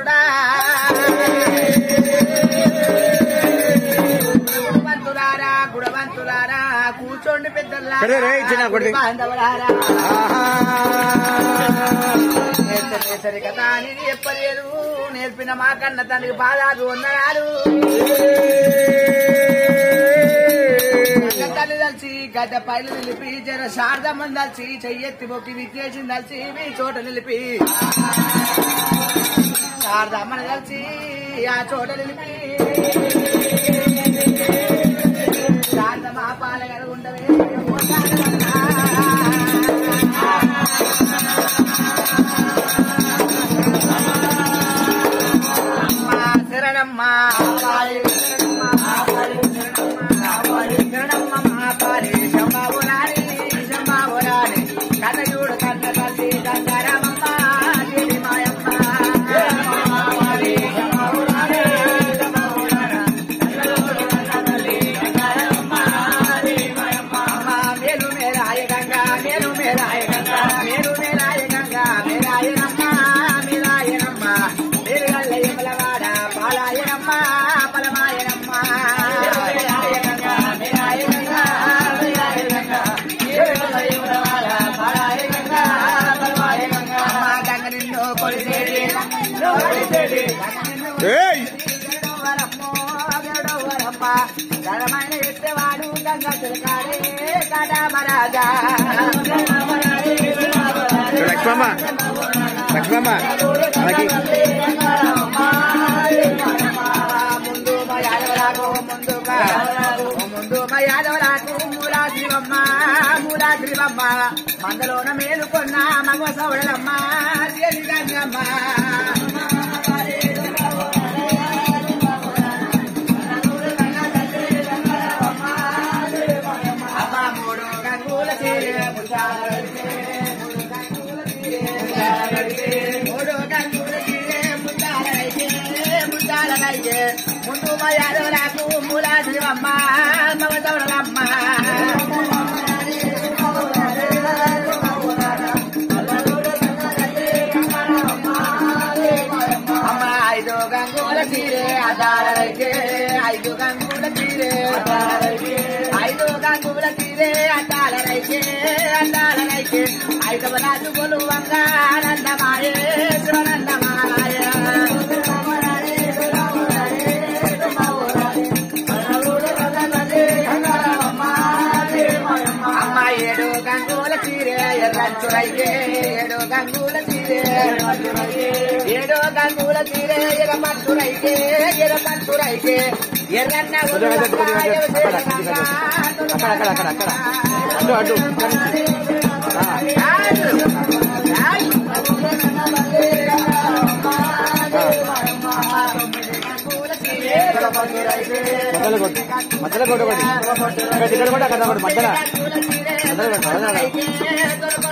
గుణవంతుడా గుణవంతులారా గుణవంతులారా కూర్చోండి పెద్దలారా సరే రే, చిన్న కొడుకు. బాంధవులారా ఆహా. నేర్చనే సరికదా అని చెప్పలేరు నేర్పిన మా కన్న తండ్రికి బాధాలు వందనాలు తల్లి దల్చి గడ్డ పైలు నిలిపి జర శారదమ్మని దల్చి చెయ్యెత్తి మొక్కి విద్యేషన్ దల్చి మీ చోట నిలిపి శారదమ్మని దల్చి ఆ చోట నిలిపి శారదమ్మ పాలగడ ఉండవే ఓ శారదమ్మ. అమ్మా శరణమ్మ పాలి శరణమ్మ మా పాలి శంభావులారి శంభావులారి కథయుడు కన్న తల్లి గంగారమ్మ దేవి మాయమ్మ అమ్మ మేలు మేరాయ గంగా మేలు మేరాయ గంగా మేలు మేరాయ గంగా మేరాయనమ్మ మేరాయనమ్మ మేరు గల్ల ఎమలవాడ పాలాయనమ్మ పలమాయనమ్మ మేరాయ గంగా మేరాయ గంగా మేరాయ గంగా మేరు గల్ల ఎమలవాడ పాలాయ గంగా పలమాయ గంగా అమ్మ గంగ నిన్ను కొలిసేది కొలిసేది గంగ నిన్ను ఏయ్ ధనమైన ఎత్తేవాడు గంగా తిరగాడే కడామరాజా లక్ష్మమ్మ లక్ష్మమ్మ మనకి ముందు మా యాదవరాకు ముందుగా ముందు మా యాదవరాకు మూలా శ్రీవమ్మ మూలా శ్రీవమ్మ మందలోన మేలుకొన్న మగ సౌడలమ్మ గంగమ్మ అమ్మ మూడు గంగుల చీర ముద్దాలడితే, మూడు గంగుల చీర మూడు గంగుల చీర ముద్దాలడితే, ముద్దాలడైతే, ముందు మా యాదవరాకు మూలా శ్రీవమ్మ మగ సౌడలమ్మ అమ్మ ఐదు గంగుల చీరే అదాలైతే ఐదు గంగుల చీరే ఐదు గంగుల చీరే అద్దాలైతే అద్దాలైతే ఐదు రాజు కొలువంగా ఆనందమాయే శివనందమాయ అమ్మ ఏడు గంగుల చీరే ఎర్రంచురైతే ఏడు గంగుల చీరే ఏడు గంగుల తీరే ఎగ పట్టురైతే ఎగ పట్టురైతే ఎర్రన్న కొద్దిగా అటు, కొద్దిగా అటు. అక్కడ, కొద్దిగా అటు. అక్కడ, అక్కడ, అక్కడ, అక్కడ. అటు, అటు. ఆ. మధ్యలో కొట్టు మధ్యలో కొట్టు ఒకటి ఇక్కడ ఇక్కడ కూడా అక్కడ ఒకటి మధ్యలో మధ్యలో కొట్టు మధ్యలో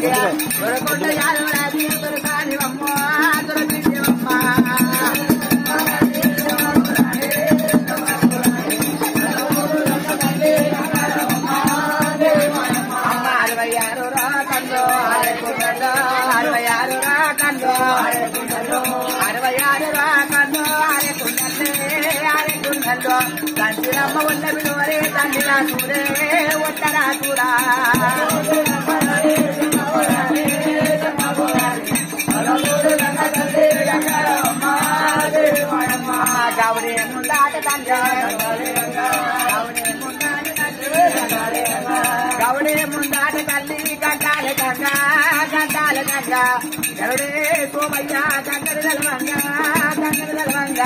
అరవై ఆరు రాకంలో అరకుండలో అరవై ఆరు రాకంలో అరవై ఆరు రాకంలో అరకుండలే అరకుండలో తండ్రినమ్మ ఉన్న విలువరే తండ్రి రాసురే ఒట్టరా చూరా గౌరీ ముందాట తండ్రి గౌడే ముందాట తల్లి గంటాల గంగ గంటాల గంగ గరుడే సోమయ్య గంగరు గలవంగ గంగరు గలవంగ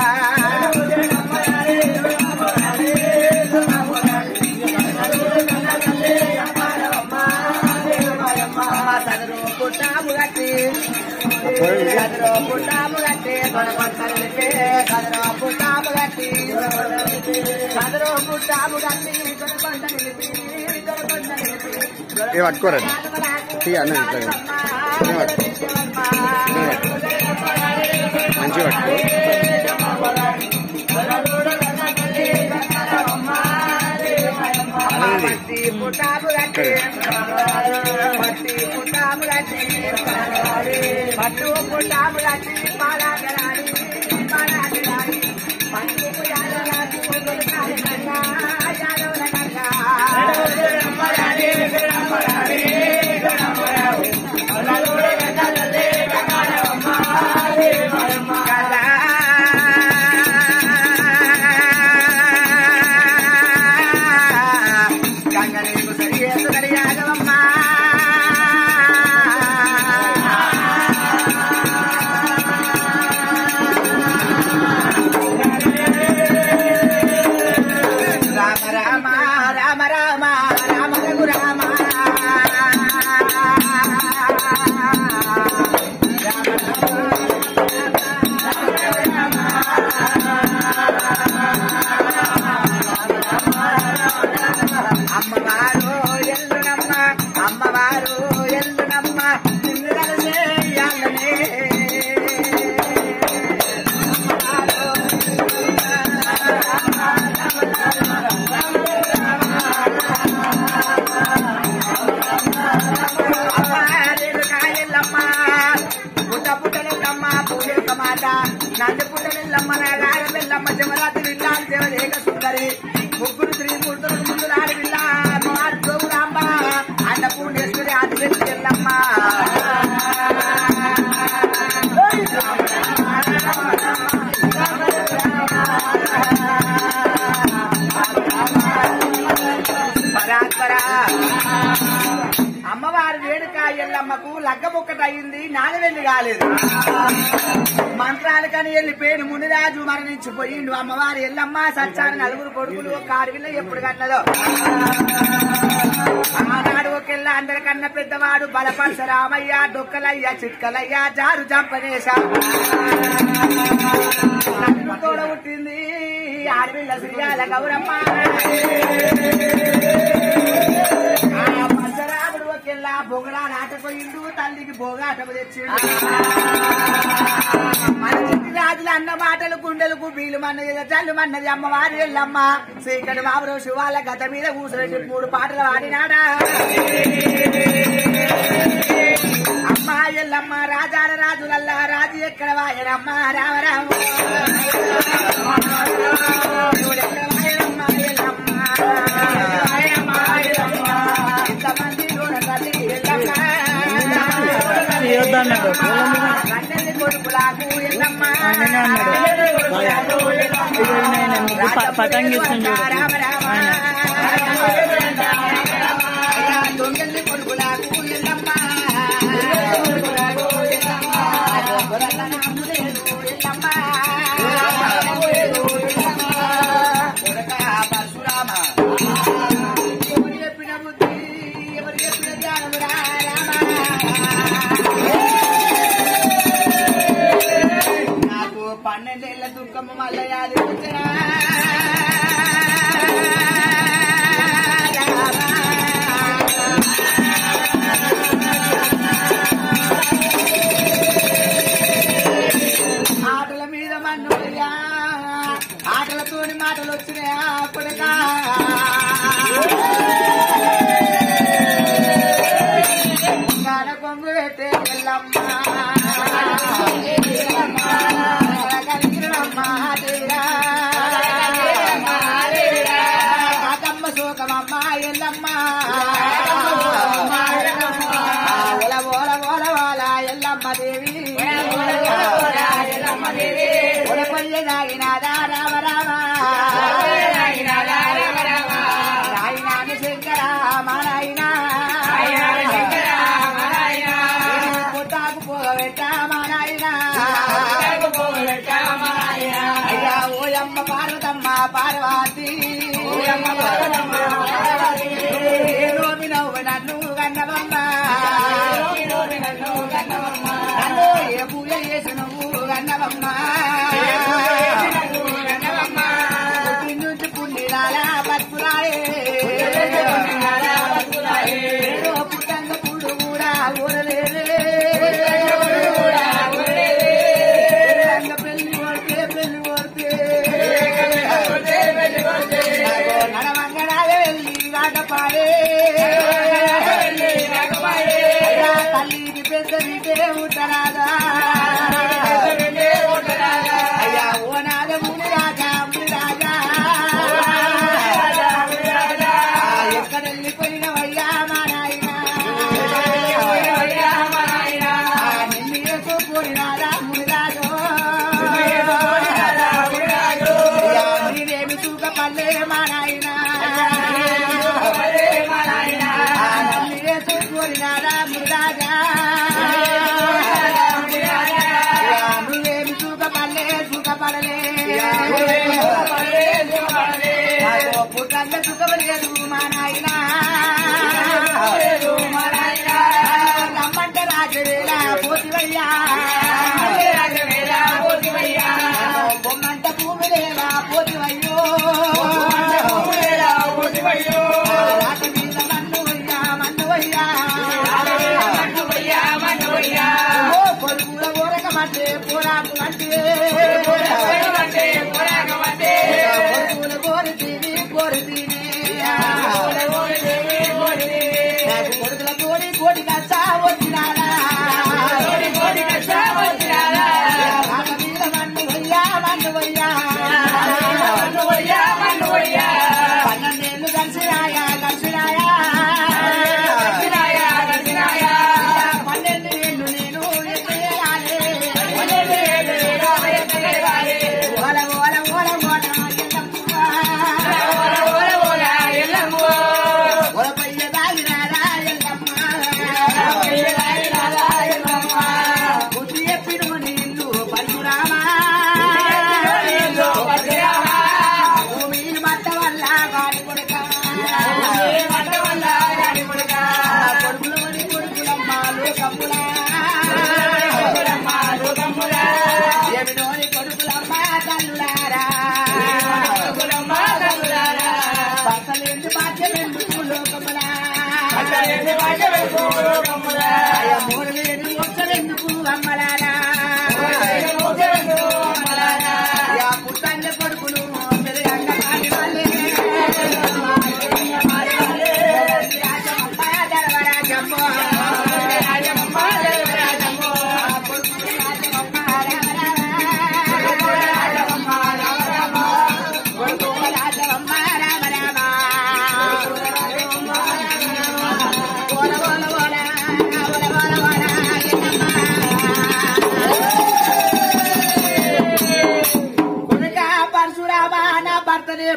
సదరు పుట్టాము గట్టి కదరో పుట్టాము గట్టి కొనకొంటలిపే కదరో పుట్టాము గట్టి కదరో పుట్టాము గట్టి కొనకొంటలిపి కొనకొంటలిపి ఏ పట్టుకోరండి ఇక అన్నది ఇట్లా ఇక పట్టుకో. మంచిగా పట్టుకో మట్టి పుట్టాము గట్టి మట్టి పుట్టాము గట్టి పట్టు పుట్టాము గట్టి పాలాగరాని ముగ్గురు శ్రీ మూర్తులకు ముందు ఆడవిల్ల అమ్మవారి గౌరాంబ అన్నపూర్ణేశ్వరి ఆదిశక్తి ఎల్లమ్మ పరాత్పరా అమ్మవారి వేడుక ఎల్లమ్మకు లగ్గబొక్కటయింది నాగవెల్లి కాలేదు మంత్రాలు కని వెళ్ళిపోయిన మునిరాజు మరణించిపోయిండు అమ్మవారి ఎల్లమ్మ సచ్చాని నలుగురు కొడుకులు ఒక ఆడవిల్ల ఎప్పుడు కన్నదో ఆనాడు ఒకెళ్ళ అందరికన్నా పెద్దవాడు బలపరస రామయ్య డొక్కలయ్య చిట్కలయ్య జారు జంపనేశ నన్ను తోడ పుట్టింది ఆడవిల్ల శ్రీయాల గౌరమ్మ ఆ పరశురాముడు ఒకెళ్ళ బొగడా నాటపోయిండు తల్లికి బోగాటము తెచ్చిండు మన చిట్టి రాజుల అన్న మాటలు గుండెలకు బీలు మన్నది చల్లు మన్నది అమ్మవారి ఎల్లమ్మ శ్రీకటి బాబురావు శివాల గత మీద కూసురెడ్డి మూడు పాటలు ఆడినాడా అమ్మ ఎల్లమ్మ రాజాల రాజులల్లా రాజు ఎక్కడ వాయనమ్మ రామ రామ ఎక్కడ వాయనమ్మ ఎల్లమ్మ ఇంతమంది చూడ తల్లి ఎల్లమ్మ కన్నెల్లి కొడుకులాకు ఎల్లమ్మ పతంగి ఇస్తుంది చూడు. రామ రామ దొంగల్ని కొడుకులాకు ఎల్లమ్మ కొడక పరశురామ ఎవరు చెప్పిన బుద్ధి ఎవరు చెప్పిన జ్ఞానము రా రామ నాకు పన్నెండేళ్ల దుఃఖము మల్లయాది వచ్చరా ఆటల మీద మన్నుయ్యా ఆటలతోని మాటలు వచ్చినాయా కొడకా గాన కొంగు పెట్టే ఎల్లమ్మ కలిగినమ్మ తీరా కాకమ్మ శోకమమ్మ ఎల్లమ్మ ఓల ఓల ఓల ఓల ఎల్లమ్మ దేవి ఒలపల్లి నాగినాదా రామ రామ నాయనాని శంకర మా నాయనా పుట్టాకు పోగబెట్ట మా నాయనా అయ్యా ఓయమ్మ పార్వతమ్మ పార్వతి నోమి నవ్వు నన్ను గన్నవమ్మ నన్ను ఏ పూజ చేసి నువ్వు గన్నవమ్మ పుట్టి నుంచి పుణ్యాల బతుకురాయే ఏదో పుట్టంగ పుడు కూడా ఊరలేదే పుట్టంగ పెళ్లి కొడితే పెళ్లి కొడితే నడవంగడాలే వెళ్ళి రాకపాయే అయ్యా తల్లికి పెద్దదికే ఉంటరాదా అయ్యా ఓ నాద ముని రాజా ముని రాజా ఎక్కడ వెళ్ళిపోయినవయ్యా మా నాయనా నిన్ను ఎక్కువ కోరినారా ముని రాజు అయ్యా మీరేమి చూక పల్లె మా నాయనా నన్ను ఎక్కువ కోరినారా ముని రాజా నువ్వేమి చూక పల్లె చూక పడలే పుట్టంగా సుఖపడలేదు మా నాయన రమ్మంటే రాజవేళ పోతివయ్యా బొమ్మంట భూమి లేవా పోతివయ్యో రాత మీద మన్ను వయ్యా మన్ను వయ్యా ఓ పొరుగుల ఊరక మధ్య పోరాకు అంటే పొరుగుల కోరి తిని కోరి తిని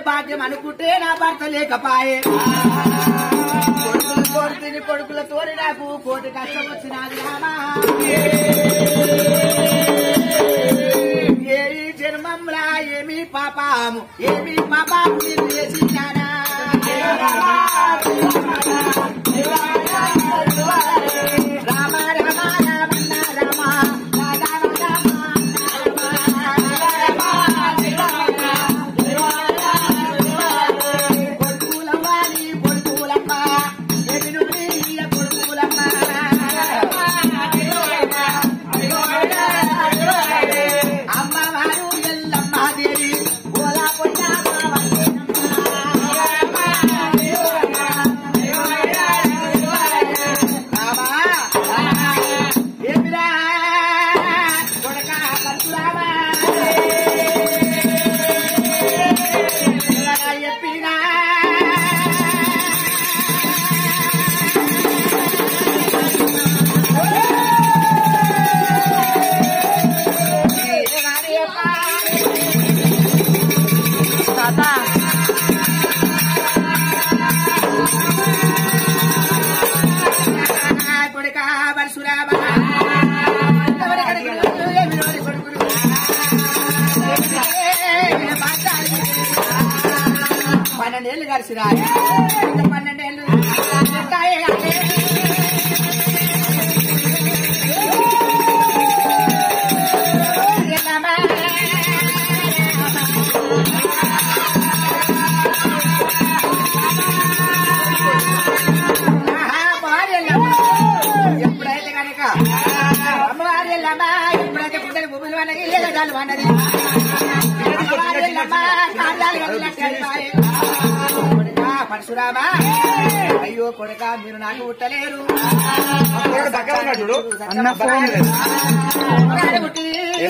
భాగ్యం అనుకుంటే నా భర్త లేకపాయే కొడుకులు కోరుతుని కొడుకులతోని నాకు కోటి కష్టం వచ్చినది రామా ఏ ఈ జన్మంలా ఏమి పాపాము ఏమి పాపాము నేను చేసినానా రామ రామ రామ రామ రామ కొడుకులవ్వాలి కొడుకులమ్మ ఎదురు కొడుకులమ్మ అమ్మవారు ఎల్లమ్మ దేవి గోలా ఏమిరా కొడక పరశురామా చెప్పినా కొడుక పరశురామా కొడుకులు పన్నెండేళ్ళు కలిసిరా పన్నెండేళ్ళు ఉంటాయే కానీ ఎల్లమ్మ. ఆహా, భార్య ఎల్లమ్మ. ఎప్పుడైతే కనుక అమ్మవారి ఎల్లమ్మ ఎప్పుడైతే పుట్టని భూములు అన్నది ఏడాలు అన్నది అమ్మవారి ఎల్లమ్మ కార్యాలు కదిలినట్టు మాయే. కొడుకా పరశురామా అయ్యో కొడుక మీరు నాకు ఉట్టలేరు ఇక్కడ దగ్గర ఉన్నాడు చూడు అన్న ఫోన్ లేదు. కొడుకాని పుట్టి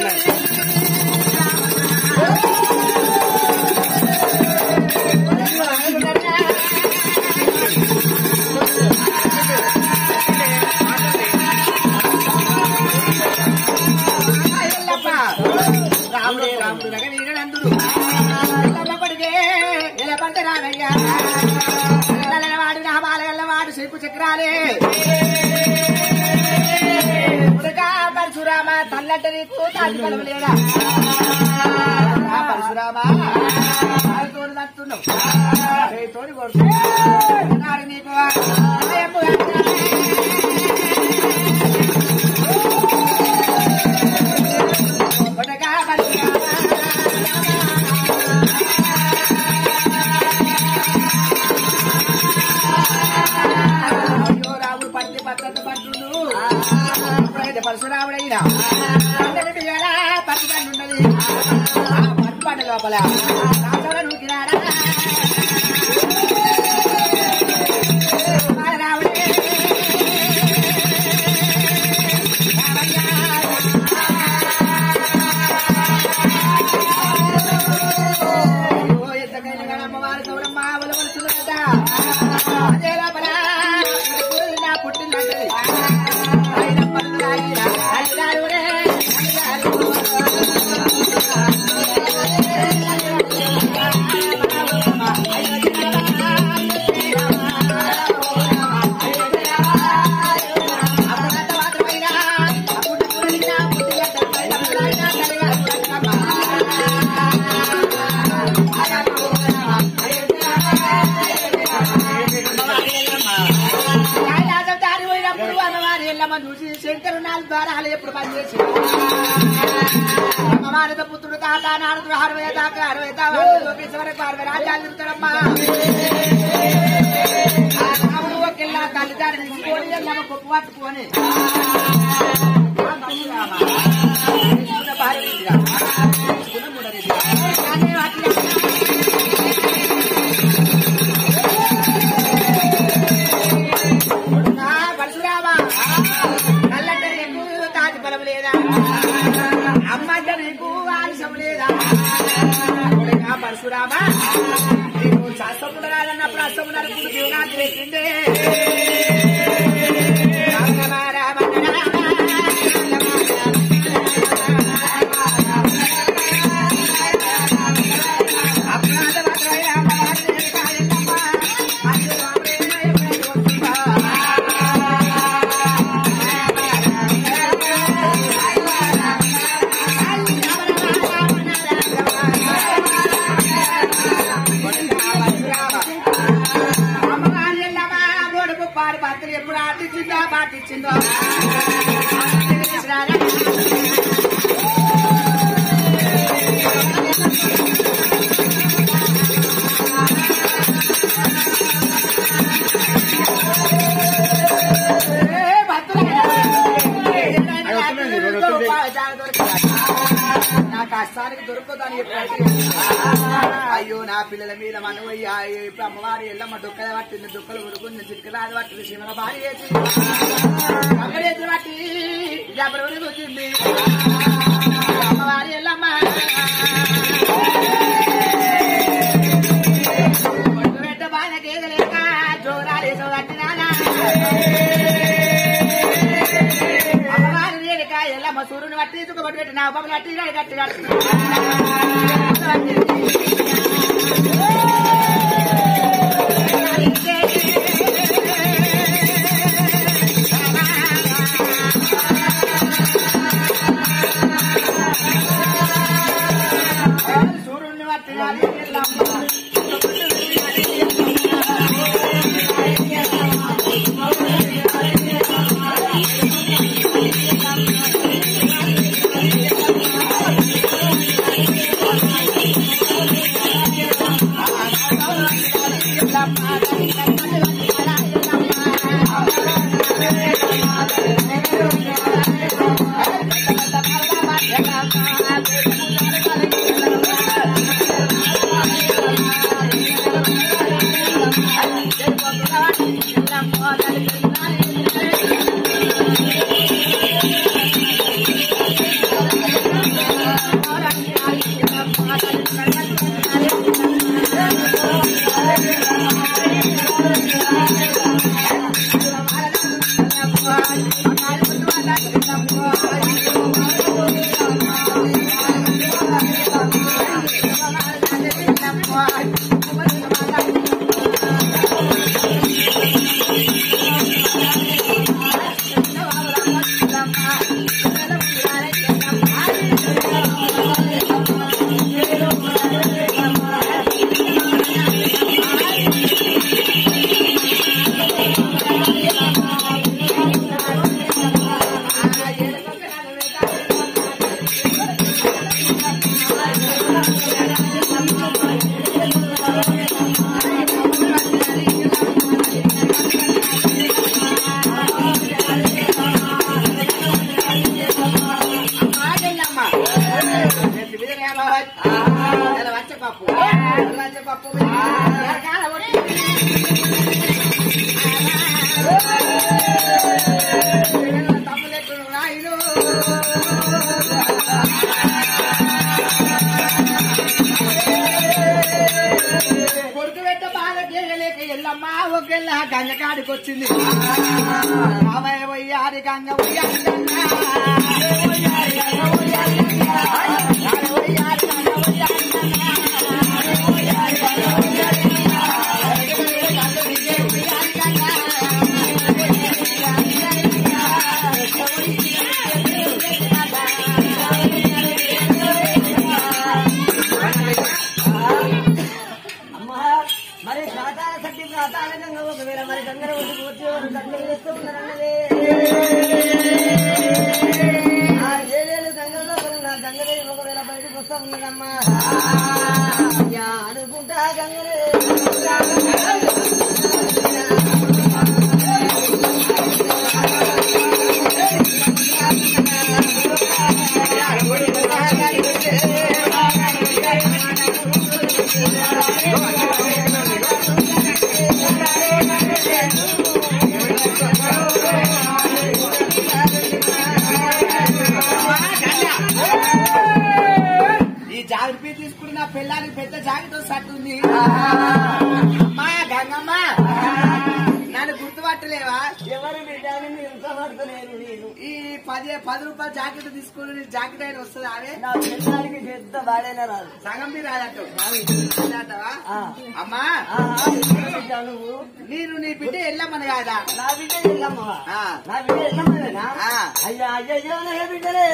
ఎల్లప్ప. రాముడే రాముడు రగవీరనందుడు ఎల్లమ్మపడిగే ఎలపంట రానయ్యా వాడు నా బాలగల్లవాడు శిల్పు చక్రాలే ఉడకా పరశురామ తల్లట నీకు తాటి పడవలేదా ఆ పరశురామ తోడు తట్టున్నావు తోడి కొడుతున్నాడు నీకు భయము ఉడకా పరశురామ అయ్యో రాముడు పడితే పద్ధతి పడుతుండు ఇప్పుడైతే పరశురాముడైనా అందరి ఎలా పట్టు పండు ఉన్నది ఆ పట్టు పండు లోపల రాముడు నూకినాడా రాముడే అయ్యో ఎంతకైనా కానీ అమ్మవారి గౌరమ్మ వలవలసిందట అదే లోపల పుట్టిన నా పుట్టినది ఆయన పట్టాయిన అల్లారుడే కైలాసం దారి పోయినప్పుడు అమ్మవారి ఎల్లమ్మ చూసి శంకరు నాలుగు ద్వారాలు ఎప్పుడు పనిచేసి అమ్మవారితో పుత్రుడు తాత నారదుడు అరవై దాకా అరవై దాకా లోకేశ్వర వరకు అరవై రాజ్యాలు తిరుగుతాడమ్మా ఆ రాముడు ఒకెళ్ళా తల్లిదారిని తీసుకొని ఎల్లమ్మ గొప్ప పట్టుకొని భార్య రీతిగా తీసుకున్న మూడో రీతిగా. కానీ అట్లా నా పరశురామా నల్లంట నీకు తాటి బలం లేదా అమ్మంట నీకు ఆలస్యం లేదా కొడుకా పరశురామా నీకు శాస్త్రముడు రాదన్నప్పుడు అస్తము నరుకుడు జీవనాన్ని పెట్టిండే రామ రామ రామ అపరాధ మాత్రమే పట్టుకో నా కష్టానికి దొరుకుతుందని చెప్పి అయ్యో నా పిల్లల మీద మనవయ్యా ఇప్పుడు అమ్మవారి ఎల్లమ్మ దుఃఖ పట్టింది దుఃఖలు ఉరుకుంది చిక్కరాదు పట్టింది శివన భార్య చేసి అమ్మడేసి పట్టి ఎవరు ఉరుకుంది అమ్మవారి ఎల్లమ్మ ఒడ్డు పెట్ట బాధ కేగలేక జోరాలేసో కట్టినానా అమ్మవారి వేడిక ఎల్లమ్మ సూర్యుని పట్టి చుక్కబట్టి పెట్టి నా బొమ్మలు కట్టి గట్టి కట్టి సూర్యుని పట్టి ఎల్లమ్మ పప్పు పప్పు తప్పులెట్టు నాయుడు కొడుకు పెట్ట బాగా చేయలేక ఎల్లమ్మ ఒకెళ్ళ గంగకాడికి వచ్చింది రామయ్య వయ్యారి గంగ వయ్యారి గంగ. రామయ్య వయ్యారి గంగ వయ్యారి గంగ. రామయ్య వయ్యారి గంగ వయ్యారి గంగ. రామయ్య వయ్యారి గంగ వయ్యారి గంగ. గంగ దిగే వయ్యారి గంగ. అమ్మా మరి ఖాతాల సట్టి ఖాతాల గంగ ఒకవేళ మరి గంగర వచ్చి వచ్చి గంగలు చేస్తూ ఉన్నారన్నదే ఆ ఏడేళ్ళు గంగల్లో నా గంగలే ఒకవేళ బయటకు వస్తా ఉన్నదమ్మా యా అనుకుంటా గంగలే ఈ జాకెట్ పీ తీసుకుని నా పిల్లానికి పెద్ద జాకెట్ సట్టుంది అమ్మా గంగమ్మ నన్ను గుర్తుపట్టలేవా ఎవరు బిడ్డని నిలుసబడతలేదు నేను ఈ పది పది రూపాయల జాకెట్ తీసుకుని నీ జాకెట్ అయిన వస్తుంది ఆమె నా పిల్లలకి పెద్ద బాడైనా రాదు సగం మీరు రాదట్టు అంటావా ఆ. అమ్మా ఆ, ఎవరు బిడ్డ నువ్వు నేను నీ బిడ్డ వెళ్ళమని కాదా నా బిడ్డ ఎల్లమ్మవా ఆ. నా బిడ్డ ఎల్లమ్మనేనా ఆ. అయ్యా అయ్యో నా బిడ్డలే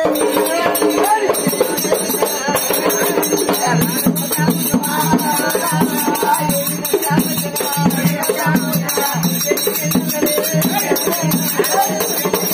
ఆ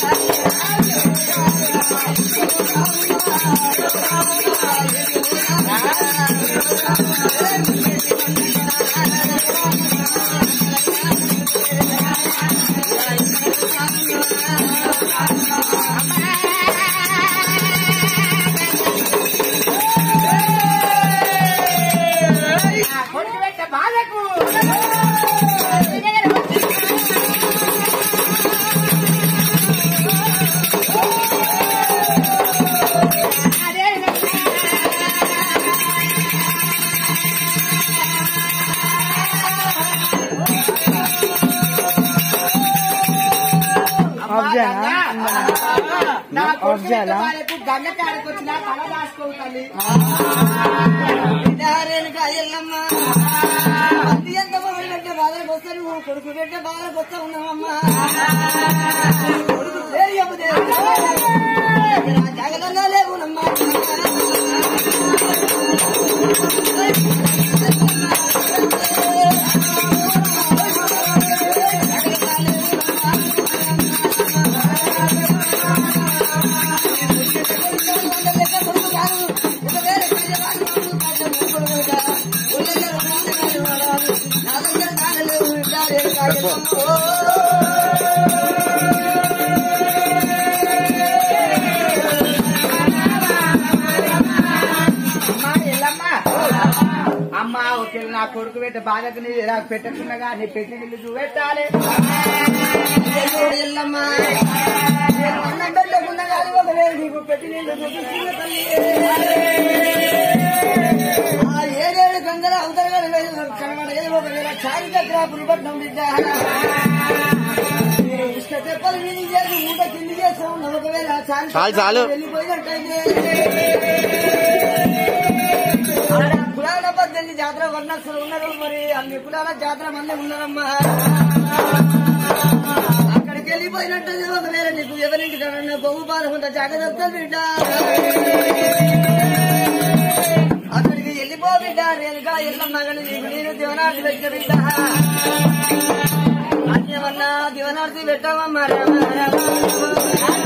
చేయాలా? నా కొడుకు చేయాలా? వాళ్ళకు గంగ కాడికి వచ్చిన తల దాచుకోవాలి రేణుక ఎల్లమ్మ పత్తి ఎంత మొదలు పెట్టే బాధలకు వస్తా నువ్వు కొడుకు పెట్టే బాధలకు వస్తా ఉన్నావమ్మా కొడుకు పేరు చెప్పుదే జగదన్నా లేవునమ్మా అమ్మా ఎల్లమ్మ అమ్మ ఒక నా కొడుకు పెట్టే బాధకు నీ ఇలా పెట్టకుండా నీ పెట్టి నీళ్ళు చూపెట్టాలి ఎల్లమ్మా అన్నం పెట్టకుండా కాదు ఒకవేళ నీకు పెట్టి నీళ్ళు చూపిస్తున్న తల్లి ఆ ఏడేడు గంగల అవతల కనబడేది ఒకవేళ చారిత్రాపురి పట్నం బిడ్డ ఇష్ట తెప్పలు విని చేసి మూట కింది చేస్తా ఉన్నాం ఒకవేళ చాలు, చాలు. వెళ్ళిపోయినట్టయితే ఆడ కులాల పద్దెనిమిది జాతర వర్ణస్తులు ఉన్నారు మరి అన్ని కులాల జాతర మంది ఉన్నారమ్మా అక్కడికి వెళ్ళిపోయినట్టు ఒకవేళ నీకు ఎవరింటి కన్నా బొమ్మ పాలకుంటా జాగ్రత్త బిడ్డ అక్కడికి వెళ్ళిపో బిడ్డ రేణుగా ఎల్లమ్మ కానీ నీకు నేను దివనార్తి పెట్టిన బిడ్డ అన్యమన్నా దివనార్తి పెట్టావమ్మా రామ రామ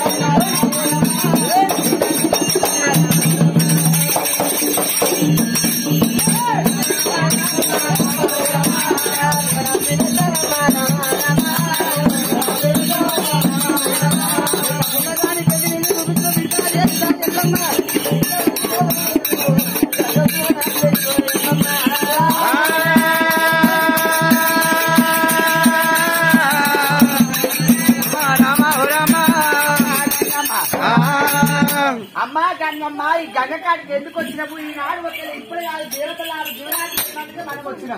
అమ్మా గంగమ్మ ఈ గంగ కాడికి ఎందుకు వచ్చినప్పుడు ఈనాడు ఒకవేళ ఇప్పుడు కాదు దేవతలారు జీవనానికి మనకు వచ్చినాం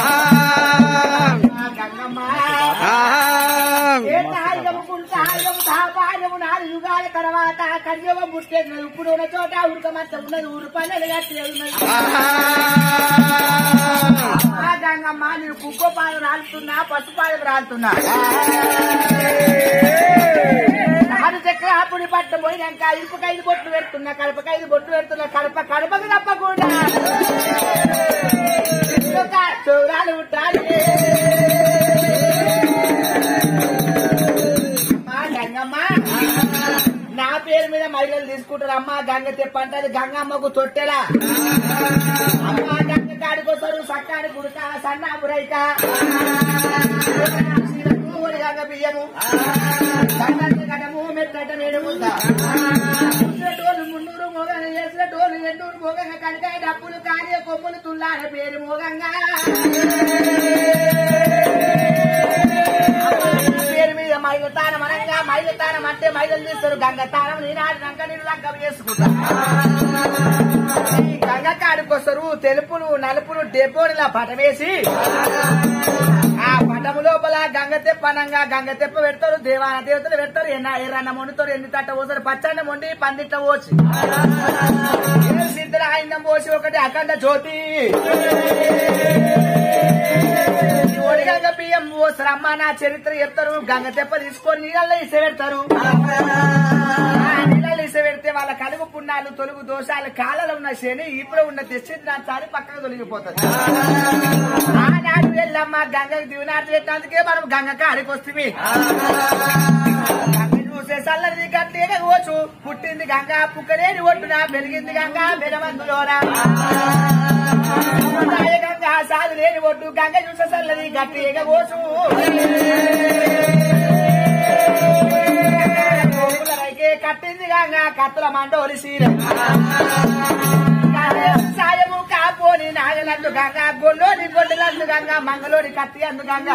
ఆ గంగమ్మ ఏ తాయిగము తాయిగము తాపాయము నాలుగు యుగాల తర్వాత కన్యవ పుట్టేది ఇప్పుడు ఉన్న చోట ఉడకమంత ఉన్నది ఊరు పల్లెలు కట్టి ఉన్నది ఆ గంగమ్మ నేను కుక్క పాలు రాలుతున్నా పసుపు పాలు రాలుతున్నా ఆరు చక్ర అప్పుడు పట్ట పోయినాక ఇరుపకైదు బొట్లు పెడుతున్నా కడపకైదు బొట్లు పెడుతున్నా కడప కడపకు తప్పకుండా ఇంకొక చూడాలి ఉంటాలి అమ్మా గంగమ్మ నా పేరు మీద మహిళలు తీసుకుంటారు అమ్మా గంగ తెప్పంటది గంగమ్మకు తొట్టెలా అమ్మ గంగ కాడికొస్తారు సక్కాడి గుడక సన్నాపు రైక ఓడి గంగ బియ్యము గంగ గడము మెట్టట మేడు ముద్ద టోలు మున్నూరు మోగంగా చేసిన టోలు ఎండూరు మోగంగా కనకాయ డప్పులు కార్య కొమ్ములు తుల్లాడ పేరు మోగంగా పేరు మీద మైలు తానం అనగా మైలు తానం అంటే మైలు తీస్తారు గంగ తానం నేనాడు లంక నేను లంక చేసుకుంటా ఈ గంగ కాడికొస్తారు తెలుపులు నలుపులు డెబ్బోడిలా పటమేసి ఆ పటము లోపల గంగ తెప్ప అనంగా గంగ తెప్ప పెడతారు దేవాన దేవతలు పెడతారు ఎన్న ఎర్రన్న వండుతారు ఎన్ని తట్ట పోతారు పచ్చన్న వండి పందిట్ల పోసి సిద్ధుల ఆయుధం పోసి ఒకటి అఖండ జ్యోతి ఈ ఒడిగంగ బియ్యం పోస్తారు అమ్మ నా చరిత్ర చెప్తారు గంగ తెప్ప తీసుకొని నీళ్ళల్లో ఇస పెడతారు నీళ్ళల్లో ఇస పెడితే వాళ్ళ కలుగు పుణ్యాలు తొలుగు దోషాలు కాళ్ళలో ఉన్న శని ఇప్పుడు ఉన్న తెచ్చి దాని చాలి పక్కకు తొలగిపోతుంది ఆనాడు వెళ్ళమ్మా గంగకు దివినాడు పెట్టినందుకే మనం గంగ కాడికి వస్తుంది గంగ చూసే చల్లది గట్టిగా పోచు పుట్టింది గంగ పుక్కలేని ఒట్టున పెరిగింది గంగ మెరమందులోనా ఉంటాయి గంగ సాలు లేని ఒడ్డు గంగ చూసే చల్లది గట్టిగా పోచు గోకులరైకే కట్టింది గంగ కత్తుల మండోలి సీర సాయము కాపోని నాగలందు గంగ గొల్లోని గొడ్డలందు గంగ మంగళోని కత్తి అందు గంగ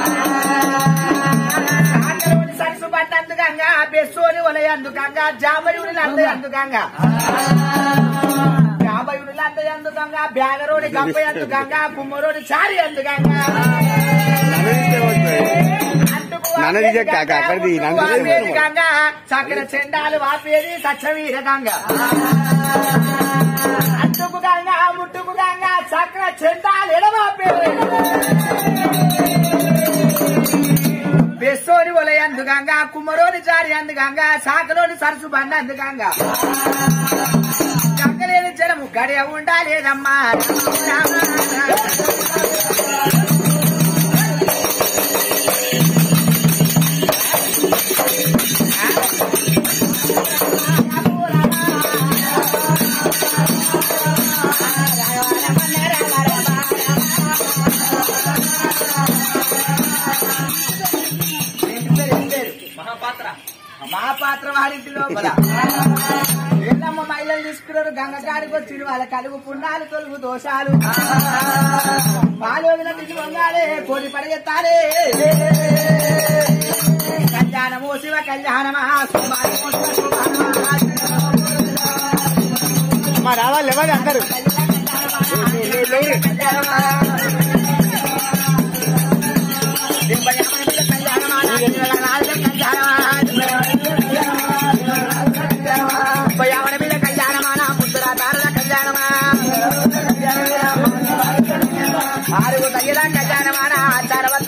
సాగలోని సరసు పట్టందు గంగ బెస్సోని వలయందు గంగ జామయుని లందయందు గంగ జామయుని లందయందు గంగ బ్యాగరోని గంపయందు గంగ కుమ్మరోని చారి అందు గంగ అంటుకు నన్ను రిజెక్ట్ కాక అక్కడిది నన్ను వాపేది రిజెక్ట్ గంగ చక్ర చెండాలు వాపేది సచ్చవీర గంగ అట్టుకు గంగ ముట్టుకు గంగ చక్ర చెండాలు ఎడవాపేది బెస్సోని ఒలయ అందుగంగా కుమ్మరోని జారి అందుగంగా సాకలోని సరసు బండ అందుగంగా గంగలేని జనము గడియ ఉండాలేదమ్మా మహాపాత్ర మహాపాత్ర వారింటి లోపల ఎల్లమ్మ మహిళలు తీసుకున్నారు గంగ కాడికి వచ్చి వాళ్ళ కలుగు పుణ్యాలు తొలుగు దోషాలు పాలు వదిన తిరిగి వంగాలే కోడి పడగెత్తాలే కళ్యాణము శివ కళ్యాణమా శుభానమో శివ శుభానమా. మా రావాలి ఎవరు అందరు కళ్యాణమా. దింపయామని మీద కళ్యాణమా, నాలుగు కళ్యాణమా. దింపయామని మీద కళ్యాణమా, నా ముద్దుల తారల కళ్యాణమా. ఆరుగు తగిన కళ్యాణమా, నా తర్వాత